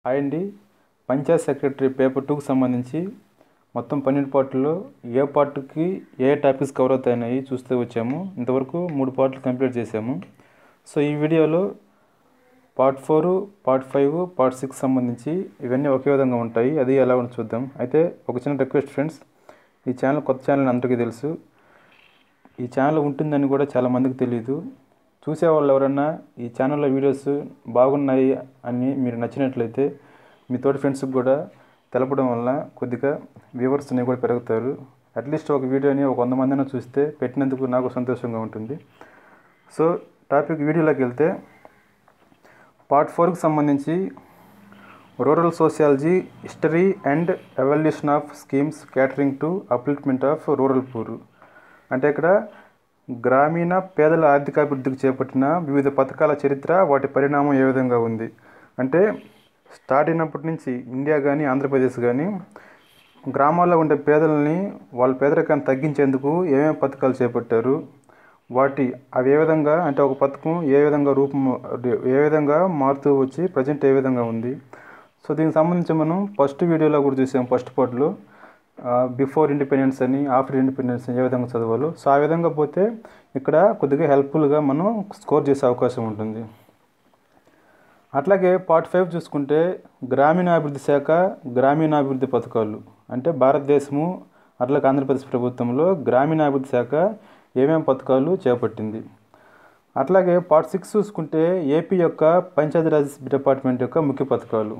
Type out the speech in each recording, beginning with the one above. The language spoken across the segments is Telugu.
హాయ్ అండి పంచాయత్ సెక్రటరీ పేపర్ టూకి సంబంధించి మొత్తం పన్నెండు పార్టుల్లో ఏ పార్ట్కి ఏ టాపిక్స్ కవర్ అవుతాయని చూస్తూ వచ్చాము ఇంతవరకు మూడు పార్ట్లు కంప్లీట్ చేసాము సో ఈ వీడియోలో part four part five part six సంబంధించి ఇవన్నీ ఒకే విధంగా ఉంటాయి అది ఎలా ఉందో చూద్దాం అయితే ఒక చిన్న రిక్వెస్ట్ ఫ్రెండ్స్ ఈ ఛానల్ కొత్త ఛానల్ అందరికీ తెలుసు ఈ ఛానల్ ఉంటుందని కూడా చాలామందికి తెలియదు చూసేవాళ్ళు ఎవరన్నా ఈ ఛానల్లో వీడియోస్ బాగున్నాయి అని మీరు నచ్చినట్లయితే మీ తోటి ఫ్రెండ్స్కి కూడా తెలపడం వల్ల కొద్దిగా వ్యూవర్స్ అనేవి కూడా పెరుగుతారు అట్లీస్ట్ ఒక వీడియోని ఒక వంద మందిని చూస్తే పెట్టినందుకు నాకు సంతోషంగా ఉంటుంది సో టాపిక్ వీడియోలోకి వెళ్తే పార్ట్ ఫోర్కి సంబంధించి rural sociology history and evolution of schemes catering to upliftment of rural poor అంటే ఇక్కడ గ్రామీణ పేదల ఆర్థికాభివృద్ధికి చేపట్టిన వివిధ పథకాల చరిత్ర వాటి పరిణామం ఏ విధంగా ఉంది అంటే స్టార్ట్ అయినప్పటి నుంచి ఇండియా కానీ ఆంధ్రప్రదేశ్ కానీ గ్రామాల్లో ఉండే పేదలని వాళ్ళ పేదరికాన్ని తగ్గించేందుకు ఏమేమి పథకాలు చేపట్టారు వాటి అవి ఏ విధంగా అంటే ఒక పథకం ఏ విధంగా రూపం ఏ విధంగా మారుతూ వచ్చి ప్రజెంట్ ఏ విధంగా ఉంది సో దీనికి సంబంధించి మనం ఫస్ట్ వీడియోలో కూడా చూసాం ఫస్ట్ పార్ట్లో బిఫోర్ ఇండిపెండెన్స్ అని ఆఫ్టర్ ఇండిపెండెన్స్ ఏ విధంగా చదవాలో సో ఆ విధంగా పోతే ఇక్కడ కొద్దిగా హెల్ప్ఫుల్గా మనం స్కోర్ చేసే అవకాశం ఉంటుంది అట్లాగే పార్ట్ ఫైవ్ చూసుకుంటే గ్రామీణాభివృద్ధి శాఖ గ్రామీణాభివృద్ధి పథకాలు అంటే భారతదేశము అట్లాగే ఆంధ్రప్రదేశ్ ప్రభుత్వంలో గ్రామీణాభివృద్ధి శాఖ ఏమేమి పథకాలు చేపట్టింది అట్లాగే పార్ట్ సిక్స్ చూసుకుంటే ఏపీ యొక్క పంచాయతీరాజ్ డిపార్ట్మెంట్ యొక్క ముఖ్య పథకాలు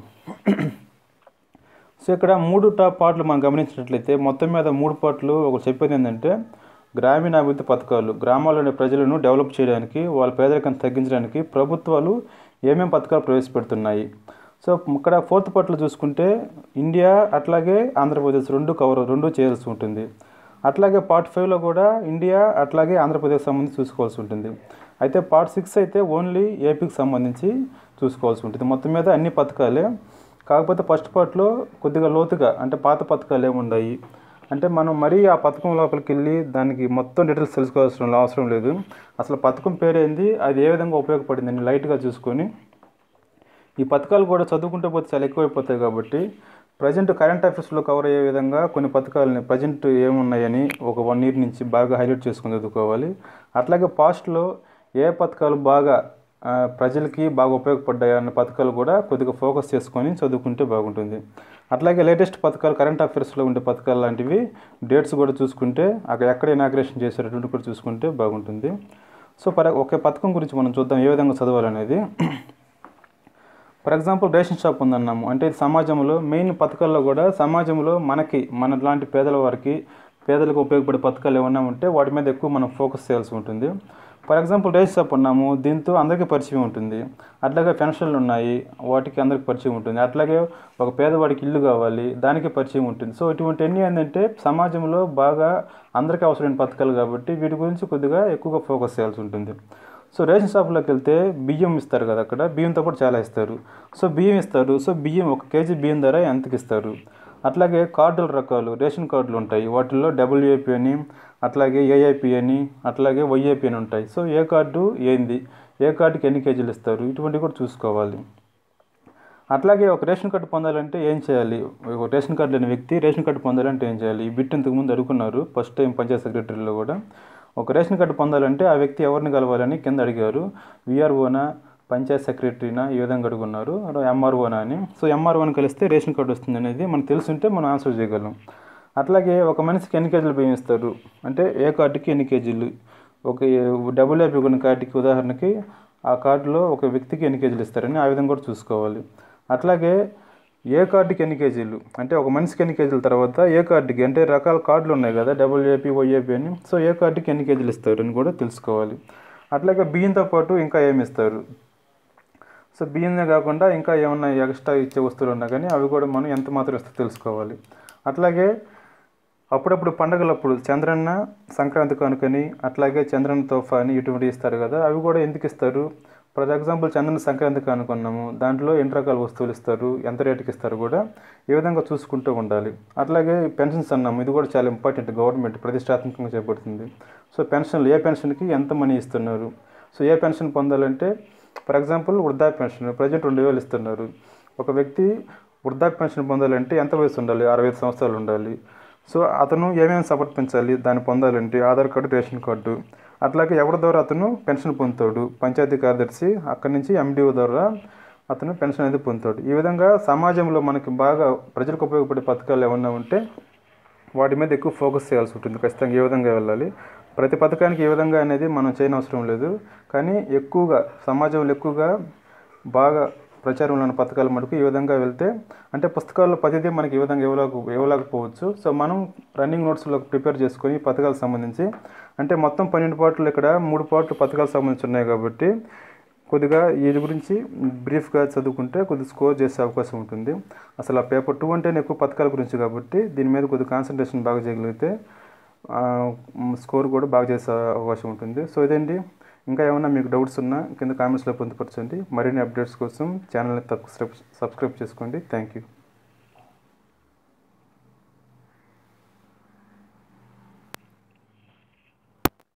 సో ఇక్కడ మూడు టాప్ పార్ట్లు మనం గమనించినట్లయితే మొత్తం మీద మూడు పార్ట్లు ఒకటి చెప్పేది ఏంటంటే గ్రామీణాభివృద్ధి పథకాలు గ్రామాల్లోని ప్రజలను డెవలప్ చేయడానికి వాళ్ళ పేదరికాన్ని తగ్గించడానికి ప్రభుత్వాలు ఏమేమి పథకాలు ప్రవేశపెడుతున్నాయి సో ఇక్కడ ఫోర్త్ పార్ట్లో చూసుకుంటే ఇండియా అట్లాగే ఆంధ్రప్రదేశ్ రెండు కవర్ రెండు చేయాల్సి ఉంటుంది అట్లాగే పార్ట్ ఫైవ్లో కూడా ఇండియా అట్లాగే ఆంధ్రప్రదేశ్ సంబంధించి చూసుకోవాల్సి ఉంటుంది అయితే పార్ట్ సిక్స్ అయితే ఓన్లీ ఏపీకి సంబంధించి చూసుకోవాల్సి ఉంటుంది మొత్తం మీద అన్ని పథకాలే కాకపోతే ఫస్ట్ పార్ట్లో కొద్దిగా లోతుగా అంటే పాత పథకాలు ఏమున్నాయి అంటే మనం మరీ ఆ పథకం లోపలికి వెళ్ళి దానికి మొత్తం డీటెయిల్స్ తెలుసుకోవాల్సిన అవసరం లేదు అసలు పథకం పేరేంది అది ఏ విధంగా ఉపయోగపడింది అని లైట్గా చూసుకొని ఈ పథకాలు కూడా చదువుకుంటే పోతే చాలా ఎక్కువైపోతాయి కాబట్టి ప్రజెంట్ కరెంట్ అఫేర్స్లో కవర్ అయ్యే విధంగా కొన్ని పథకాలని ప్రజెంట్ ఏమున్నాయని ఒక వన్ ఇయర్ నుంచి బాగా హైలైట్ చేసుకుని చదువుకోవాలి అట్లాగే పాస్ట్లో ఏ పథకాలు బాగా ప్రజలకి బాగా ఉపయోగపడ్డాయి అన్న పథకాలు కూడా కొద్దిగా ఫోకస్ చేసుకొని చదువుకుంటే బాగుంటుంది అట్లాగే లేటెస్ట్ పథకాలు కరెంట్ అఫేర్స్లో ఉండే పథకాలు లాంటివి డేట్స్ కూడా చూసుకుంటే అక్కడ ఎక్కడ ఇనాగ్రేషన్ చేసేటటువంటి కూడా చూసుకుంటే బాగుంటుంది సో పర ఒకే పథకం గురించి మనం చూద్దాం ఏ విధంగా చదవాలనేది ఫర్ ఎగ్జాంపుల్ రేషన్ షాప్ ఉందన్నాము అంటే సమాజంలో మెయిన్ పథకాల్లో కూడా సమాజంలో మనకి మన లాంటి పేదల వారికి పేదలకు ఉపయోగపడే పథకాలు ఏమన్నా ఉంటే వాటి మీద ఎక్కువ మనం ఫోకస్ చేయాల్సి ఉంటుంది ఫర్ ఎగ్జాంపుల్ రేషన్ షాప్ ఉన్నాము దీంతో అందరికీ పరిచయం ఉంటుంది అట్లాగే పెన్షన్లు ఉన్నాయి వాటికి అందరికి పరిచయం ఉంటుంది అట్లాగే ఒక పేదవాడికి ఇల్లు కావాలి దానికి పరిచయం ఉంటుంది సో ఇటువంటి అన్ని ఏంటంటే సమాజంలో బాగా అందరికీ అవసరమైన పథకాలు కాబట్టి వీటి గురించి కొద్దిగా ఎక్కువగా ఫోకస్ చేయాల్సి ఉంటుంది సో రేషన్ షాప్లోకి వెళ్తే బియ్యం ఇస్తారు కదా అక్కడ బియ్యంతో పాటు చాలా ఇస్తారు సో బియ్యం ఇస్తారు సో బియ్యం ఒక కేజీ బియ్యం ధర ఎంతకి ఇస్తారు అట్లాగే కార్డుల రకాలు రేషన్ కార్డులు ఉంటాయి వాటిల్లో డబ్ల్యూఏపీ అని అట్లాగే ఏఐపి అని అట్లాగే వైఏపీ అని ఉంటాయి సో ఏ కార్డు ఏంది ఏ కార్డుకి ఎన్ని కేజీలు ఇస్తారు ఇటువంటివి కూడా చూసుకోవాలి అట్లాగే ఒక రేషన్ కార్డు పొందాలంటే ఏం చేయాలి ఒక రేషన్ కార్డు లేని వ్యక్తి రేషన్ కార్డు పొందాలంటే ఏం చేయాలి ఈ బిట్ ఇంతకుముందు అడుగున్నారు ఫస్ట్ టైం పంచాయత్ సెక్రటరీలో కూడా ఒక రేషన్ కార్డు పొందాలంటే ఆ వ్యక్తి ఎవరిని కలవాలని కింద అడిగారు విఆర్ఓనా పంచాయత్ సెక్రటరీనా ఈ విధంగా అడుగున్నారు ఎంఆర్ఓనా అని సో ఎంఆర్ఓని కలిస్తే రేషన్ కార్డు వస్తుంది అనేది మనకు తెలుసుంటే మనం ఆన్సర్ చేయగలం అట్లాగే ఒక మనిషికి ఎన్ని కేజీలు బియ్యం ఇస్తారు అంటే ఏ కార్డుకి ఎన్ని కేజీలు ఒక డబుల్ ఏపీ కొన్ని కార్డుకి ఉదాహరణకి ఆ కార్డులో ఒక వ్యక్తికి ఎన్ని కేజీలు ఇస్తారని ఆ విధంగా కూడా చూసుకోవాలి అట్లాగే ఏ కార్డుకి ఎన్ని కేజీలు అంటే ఒక మనిషికి ఎన్ని కేజీల తర్వాత ఏ కార్డుకి అంటే రకాల కార్డులు ఉన్నాయి కదా డబ్ల్యూఏపీ వైఏపీ అని సో ఏ కార్డుకి ఎన్ని కేజీలు ఇస్తారు అని కూడా తెలుసుకోవాలి అట్లాగే బియ్యంతో పాటు ఇంకా ఏమి ఇస్తారు సో బియ్యమే కాకుండా ఇంకా ఏమన్నా ఎక్స్ట్రా ఇచ్చే వస్తువులు ఉన్నా కానీ అవి కూడా మనం ఎంత మాత్రం ఇస్తే తెలుసుకోవాలి అట్లాగే అప్పుడప్పుడు పండగలప్పుడు చంద్రన్న సంక్రాంతి కానుకని అట్లాగే చంద్రన్న తోఫా అని ఇటువంటి ఇస్తారు కదా అవి కూడా ఎందుకు ఇస్తారు ఫర్ ఎగ్జాంపుల్ చంద్రన సంక్రాంతి కానుకున్నాము దాంట్లో ఎన్ని రకాల వస్తువులు ఇస్తారు ఎంత రేటుకి ఇస్తారు కూడా ఈ విధంగా చూసుకుంటూ ఉండాలి అట్లాగే పెన్షన్స్ అన్నాము ఇది కూడా చాలా ఇంపార్టెంట్ గవర్నమెంట్ ప్రతిష్టాత్మకంగా చేపడుతుంది సో పెన్షన్లు ఏ పెన్షన్కి ఎంత మనీ ఇస్తున్నారు సో ఏ పెన్షన్ పొందాలంటే ఫర్ ఎగ్జాంపుల్ వృద్ధా పెన్షన్ ప్రజెంట్ రెండు వేలు ఇస్తున్నారు ఒక వ్యక్తి వృద్ధాప్య పెన్షన్ పొందాలంటే ఎంత వయసు ఉండాలి అరవై ఐదు సంవత్సరాలు ఉండాలి సో అతను ఏమేమి సమర్పించాలి దాన్ని పొందాలంటే ఆధార్ కార్డు రేషన్ కార్డు అట్లాగే ఎవరి ద్వారా అతను పెన్షన్ పొందుతాడు పంచాయతీ కార్యదర్శి అక్కడి నుంచి ఎండిఓ ద్వారా అతను పెన్షన్ అనేది పొందుతాడు ఈ విధంగా సమాజంలో మనకి బాగా ప్రజలకు ఉపయోగపడే పథకాలు ఏమన్నా ఉంటే వాటి మీద ఎక్కువ ఫోకస్ చేయాల్సి ఉంటుంది ఖచ్చితంగా ఏ విధంగా వెళ్ళాలి ప్రతి పథకానికి ఏ విధంగా అనేది మనం చేయనవసరం లేదు కానీ ఎక్కువగా సమాజంలో ఎక్కువగా బాగా ప్రచారంలో ఉన్న పథకాల మటుకు ఈ విధంగా వెళ్తే అంటే పుస్తకాల్లో ప్రతిదీ మనకి ఈ విధంగా ఇవ్వలేక ఇవ్వలేకపోవచ్చు సో మనం రన్నింగ్ నోట్స్లో ప్రిపేర్ చేసుకొని పథకాలకు సంబంధించి అంటే మొత్తం పన్నెండు పాటలు ఇక్కడ మూడు పాటలు పథకాలకు సంబంధించి ఉన్నాయి కాబట్టి కొద్దిగా వీటి గురించి బ్రీఫ్గా చదువుకుంటే కొద్దిగా స్కోర్ చేసే అవకాశం ఉంటుంది అసలు ఆ పేపర్ టూ అంటేనే ఎక్కువ పథకాల గురించి కాబట్టి దీని మీద కొద్దిగా కాన్సన్ట్రేషన్ బాగా చేయగలిగితే స్కోర్ కూడా బాగా చేసే అవకాశం ఉంటుంది సో ఇదండి ఇంకా ఏమైనా మీకు డౌట్స్ ఉన్నా కింద కామెంట్స్లో పొందుపరచండి మరిన్ని అప్డేట్స్ కోసం ఛానల్ని సబ్స్క్రైబ్ సబ్స్క్రైబ్ చేసుకోండి థ్యాంక్ యూ